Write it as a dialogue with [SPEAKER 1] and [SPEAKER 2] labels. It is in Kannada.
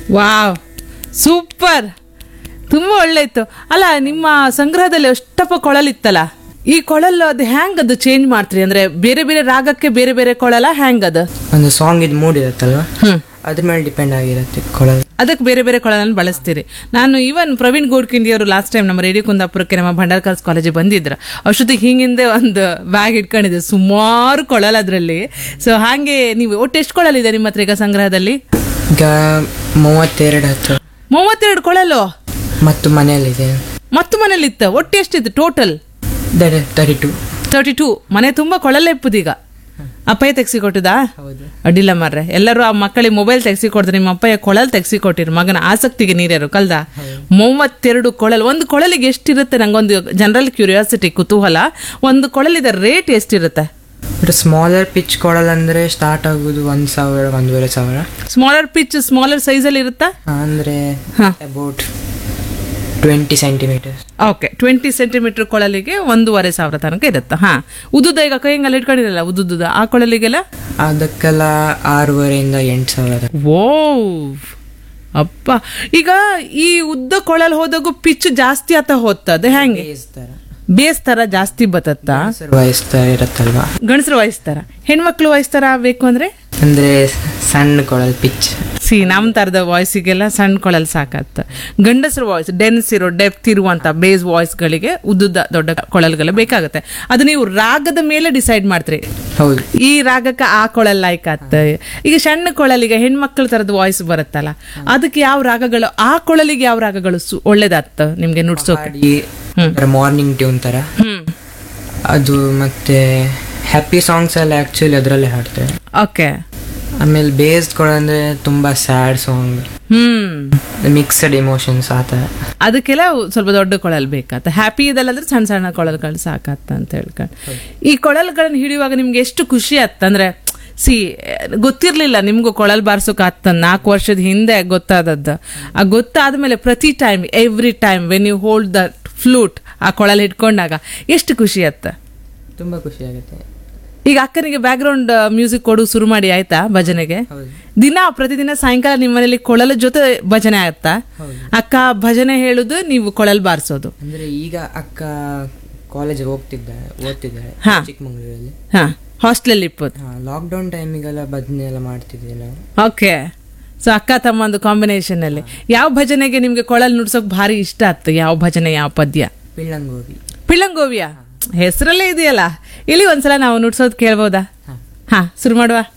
[SPEAKER 1] ವಾವ್ ಸೂಪರ್ ತುಂಬ ಒಳ್ಳೆ ಇತ್ತು ಅಲ್ಲ ನಿಮ್ಮ ಸಂಗ್ರಹದಲ್ಲಿ ಅಷ್ಟಪ್ಪ ಕೊಳಲಿತ್ತಲ್ಲ ಈ ಕೊಳಲು ಅದು ಹ್ಯಾಂಗ್ ಅದು ಚೇಂಜ್ ಮಾಡ್ತೀರಿ ಅಂದ್ರೆ ಬೇರೆ ಬೇರೆ ರಾಗಕ್ಕೆ ಬೇರೆ ಬೇರೆ ಕೊಳಲ ಹ್ಯಾಂಗ್ ಅದು
[SPEAKER 2] ಒಂದು ಸಾಂಗ್ ಇದು ಮೂಡ್ ಇರುತ್ತಲ್ವಾ
[SPEAKER 1] ಹ್ಮ್
[SPEAKER 2] ಅದ್ರ ಮೇಲೆ ಡಿಪೆಂಡ್ ಆಗಿರುತ್ತೆ ಕೊಳಲು
[SPEAKER 1] ಅದಕ್ಕೆ ಬೇರೆ ಬೇರೆ ಕೊಳಲನ್ನು ಬಳಸ್ತೀರಿ ನಾನು ಇವನ್ ಪ್ರವೀಣ್ ಗೋಡ್ಕಿಂಡಿ ಅವರು ಲಾಸ್ಟ್ ಟೈಮ್ ನಮ್ಮ ರೇಡಿಯೋ ಕುಂದಾಪುರಕ್ಕೆ ನಮ್ಮ ಭಂಡಾರ್ಕರ್ಸ್ ಕಾಲೇಜಿಗೆ ಬಂದಿದ್ರು ಅಷ್ಟೊತ್ತಿಗೆ ಹಿಂಗಿಂದೆ ಒಂದು ಬ್ಯಾಗ್ ಇಟ್ಕೊಂಡಿದ್ದೆ ಸುಮಾರು ಕೊಳಲ್ ಅದರಲ್ಲಿ ಸೊ ಹಾಗೆ ನೀವು ಒಟ್ಟು ಎಷ್ಟು ಕೊಳಲಿದೆ ನಿಮ್ಮ ಹತ್ರ ಈಗ ಸಂಗ್ರಹದಲ್ಲಿ
[SPEAKER 2] ಈಗ ಮೂವತ್ತೆರಡು ಹತ್ರ
[SPEAKER 1] ಮೂವತ್ತೆರಡು ಕೊಳಲು
[SPEAKER 2] ಮತ್ತು ಮನೆಯಲ್ಲಿದೆ
[SPEAKER 1] ಮತ್ತು ಮನೇಲಿತ್ತ ಒಟ್ಟು ಎಷ್ಟಿತ್ತು total
[SPEAKER 2] thirty two
[SPEAKER 1] thirty two ಮನೆ ತುಂಬಾ ಕೊಳಲೆ ಇಪ್ಪುದೀಗ ಅಪ್ಪಯ್ಯ ತೆಗ್ಸಿ ಕೊಟ್ಟಿದಾ
[SPEAKER 2] ಹೌದು
[SPEAKER 1] ಅಡ್ಡಿಲ್ಲ ಮಾರ್ರೆ ಎಲ್ಲರೂ ಆ ಮಕ್ಕಳಿಗೆ ಮೊಬೈಲ್ ತೆಗ್ಸಿ ಕೊಡ್ತಾರೆ ನಿಮ್ಮ ಅಪ್ಪಯ್ಯ ಕೊಳಲ್ ತೆಗ್ಸಿ ಕೊಟ್ಟಿರು ಮಗನ ಆಸಕ್ತಿಗೆ ನೀರ್ಯಾರು ಕಲ್ದ ಮೂವತ್ತೆರಡು ಕೊಳಲ್ ಒಂದು ಕೊಳಲಿಗೆ ಎಷ್ಟಿರುತ್ತೆ ನಂಗೊಂದು ಜನರಲ್ ಕ್ಯೂರಿಯಾಸಿಟಿ ಕುತೂಹಲ ಒಂದು ಕೊಳಲಿದ ರೇಟ್ ಎಷ್ಟಿರುತ್ತೆ
[SPEAKER 2] ಬಟ್ ಸ್ಮಾಲರ್ ಪಿಚ್ ಕೊಡಲ್ ಅಂದ್ರೆ ಸ್ಟಾರ್ಟ್ ಆಗೋದು ಒಂದ್ ಸಾವಿರ ಒಂದೂವರೆ ಸಾವಿರ
[SPEAKER 1] ಸ್ಮಾಲರ್ ಪಿಚ್ ಸ್ಮಾಲರ್ ಸೈಜಲ್ಲಿ ಇರುತ್ತಾ
[SPEAKER 2] ಅಂದ್ರೆ
[SPEAKER 1] ಹಾ.
[SPEAKER 2] About twenty centimetre
[SPEAKER 1] okay twenty centimetre ಕೊಳಲಿಗೆ ಒಂದೂವರೆ ಸಾವಿರ ತನಕ ಇರುತ್ತೆ ಹಾ ಉದ್ದುದ ಈಗ ಕೈಯಂಗಲ್ಲಿ ಇಟ್ಕೊಂಡಿರಲ್ಲ ಉದ್ದುದ ಆ ಕೊಳಲಿಗೆಲ್ಲ
[SPEAKER 2] ಅದಕ್ಕೆಲ್ಲ ಆರೂವರೆಯಿಂದ ಎಂಟು ಸಾವಿರ
[SPEAKER 1] ಓ ಅಪ್ಪ ಈಗ ಈ ಉದ್ದ ಕೊಳಲ್ ಹೋದಾಗೂ ಪಿಚ್ ಜಾಸ್ತಿ ಆತ ಹೋಗ್ತದೆ ಹೆಂಗೆ
[SPEAKER 2] ಬೇಯಿಸ್ತಾರ
[SPEAKER 1] ಬೇಸ್ ತರ ಜಾಸ್ತಿ ಬತ್ತತ್ತ
[SPEAKER 2] ವಹಿಸ್ತಾ ಇರತ್ತಲ್ವಾ
[SPEAKER 1] ಗಂಡಸರು ವಹಿಸ್ತಾರ ಹೆಣ್ಮಕ್ಳು ವಹಿಸ್ತಾರ ಬೇಕು ಅಂದ್ರೆ
[SPEAKER 2] ಅಂದ್ರೆ ಸಣ್ಣ ಕೊಳಲ್ ಪಿಚ್
[SPEAKER 1] ಸಿ ನಮ್ ತರದ ವಾಯ್ಸಿಗೆಲ್ಲ ಸಣ್ಣ ಕೊಳಲ್ ಸಾಕತ್ತ ಗಂಡಸರು ವಾಯ್ಸ್ ಡೆನ್ಸ್ ಇರೋ ಡೆಪ್ತ್ ಇರುವಂತ ಬೇಸ್ ವಾಯ್ಸ್ಗಳಿಗೆ ಉದ್ದುದ ದೊಡ್ಡ ಕೊಳಲ್ಗಳು ಬೇಕಾಗುತ್ತೆ ಅದು ನೀವು ರಾಗದ ಮೇಲೆ ಡಿಸೈಡ್ ಮಾಡ್ತೀರಿ
[SPEAKER 2] ಹೌದು
[SPEAKER 1] ಈ ರಾಗಕ್ಕೆ ಆ ಕೊಳಲ್ ಲೈಕ್ ಆತ ಈಗ ಸಣ್ಣ ಕೊಳಲಿಗೆ ಹೆಣ್ಮಕ್ಳ ತರದ ವಾಯ್ಸ್ ಬರುತ್ತಲ್ಲ ಅದಕ್ಕೆ ಯಾವ ರಾಗಗಳು ಆ ಕೊಳಲಿಗೆ ಯಾವ ರಾಗಗಳು ಸು- ಒಳ್ಳೇದಾತ್ತ ನಿಮ್ಗೆ ನುಡ್ಸೋಕೆ
[SPEAKER 2] ಹಾಡಿ ಮಾರ್ನಿಂಗ್ ಟ್ಯೂನ್ ತರ
[SPEAKER 1] ಹ್ಮ್
[SPEAKER 2] ಅದು ಮತ್ತೆ ಹ್ಯಾಪಿ ಸಾಂಗ್ಸ್ ಎಲ್ಲ ಆಕ್ಚುಲಿ ಅದರಲ್ಲೇ ಹಾಡ್ತೇವೆ
[SPEAKER 1] ಓಕೆ
[SPEAKER 2] ಆಮೇಲೆ ಬೇಸ್ಡ್ ಕೊಡಂದ್ರೆ ತುಂಬಾ sad song
[SPEAKER 1] hmm
[SPEAKER 2] mixed emotions ಆ ಥರ
[SPEAKER 1] ಅದಕ್ಕೆಲ್ಲ ಸ್ವಲ್ಪ ದೊಡ್ಡ ಕೊಳಲ್ ಬೇಕಾತ ಹ್ಯಾಪಿ ಇದಲ್ಲಾದ್ರೆ ಸಣ್ಣ ಸಣ್ಣ ಕೊಳಲ್ಗಳು ಸಾಕತ್ತ ಅಂತ ಹೇಳ್ಕೊಂಡು ಈ ಕೊಳಲ್ಗಳನ್ನ ಹಿಡಿಯುವಾಗ ನಿಮ್ಗೆ ಎಷ್ಟು ಖುಷಿ ಆತ್ತ ಅಂದ್ರೆ ಸಿ ಗೊತ್ತಿರ್ಲಿಲ್ಲ ನಿಮ್ಗೂ ಕೊಳಲ್ ಬಾರ್ಸೋಕ್ ಆತ ನಾಲ್ಕು ವರ್ಷದ ಹಿಂದೆ ಗೊತ್ತಾದದ್ದು ಆ ಗೊತ್ತಾದ್ಮೇಲೆ ಪ್ರತಿ time every time when you hold the flute ಆ ಕೊಳಲ್ ಹಿಡ್ಕೊಂಡಾಗ ಎಷ್ಟು ಖುಷಿ ಆತ್ತ
[SPEAKER 2] ತುಂಬಾ ಖುಷಿ ಆಗುತ್ತೆ
[SPEAKER 1] ಈಗ ಅಕ್ಕನಿಗೆ ಬ್ಯಾಕ್ ಗ್ರೌಂಡ್ ಮ್ಯೂಸಿಕ್ ಕೊಡು ಶುರು ಮಾಡಿ ಆಯ್ತಾ ಭಜನೆಗೆ
[SPEAKER 2] ಹೌದು
[SPEAKER 1] ದಿನ ಪ್ರತಿದಿನ ಸಾಯಂಕಾಲ ನಿಮ್ಮ ಮನೇಲಿ ಕೊಳಲ ಜೊತೆ ಭಜನೆ ಆಗುತ್ತಾ ಅಕ್ಕ ಭಜನೆ ಹೇಳುದು ನೀವು ಕೊಳಲ್ ಬಾರಿಸೋದು
[SPEAKER 2] ಅಂದ್ರೆ ಈಗ ಅಕ್ಕ ಕಾಲೇಜ್ ಹೋಗ್ತಿದ್ದಾರೆ ಓದ್ತಿದ್ದಾರೆ
[SPEAKER 1] ಹಾ.
[SPEAKER 2] ಚಿಕ್ಕಮಂಗ್ಳೂರಲ್ಲಿ
[SPEAKER 1] ಹಾ ಹಾಸ್ಟೆಲ್ ಇಪ್ಪತ್ತು
[SPEAKER 2] ಹಾ ಲಾಕ್ಡೌನ್ ಟೈಮಿಗೆಲ್ಲ ಭಜನೆ ಎಲ್ಲ ಮಾಡ್ತಿದ್ವಿ ನಾವು
[SPEAKER 1] ಓಕೆ ಸೊ ಅಕ್ಕ ತಮ್ಮಂದು ಕಾಂಬಿನೇಷನ್ ಅಲ್ಲಿ ಯಾವ ಭಜನೆಗೆ ನಿಮ್ಗೆ ಕೊಳಲ್ ನುಡ್ಸೋಕ್ ಭಾರಿ ಇಷ್ಟ ಆಯ್ತು ಯಾವ ಭಜನೆ ಯಾವ ಪದ್ಯ
[SPEAKER 2] ಪಿಳ್ಳಂಗೋವಿ
[SPEAKER 1] ಪಿಳ್ಳಂಗೋವಿಯ ಹೆಸರಲ್ಲೇ ಇದೆಯಲ್ಲ ಇಲ್ಲಿ ಒಂದ್ಸಲ ನಾವು ನುಡ್ಸೋದ್ ಕೇಳ್ಬೋದಾ
[SPEAKER 2] ಹಾ.
[SPEAKER 1] ಹಾ ಶುರು ಮಾಡುವ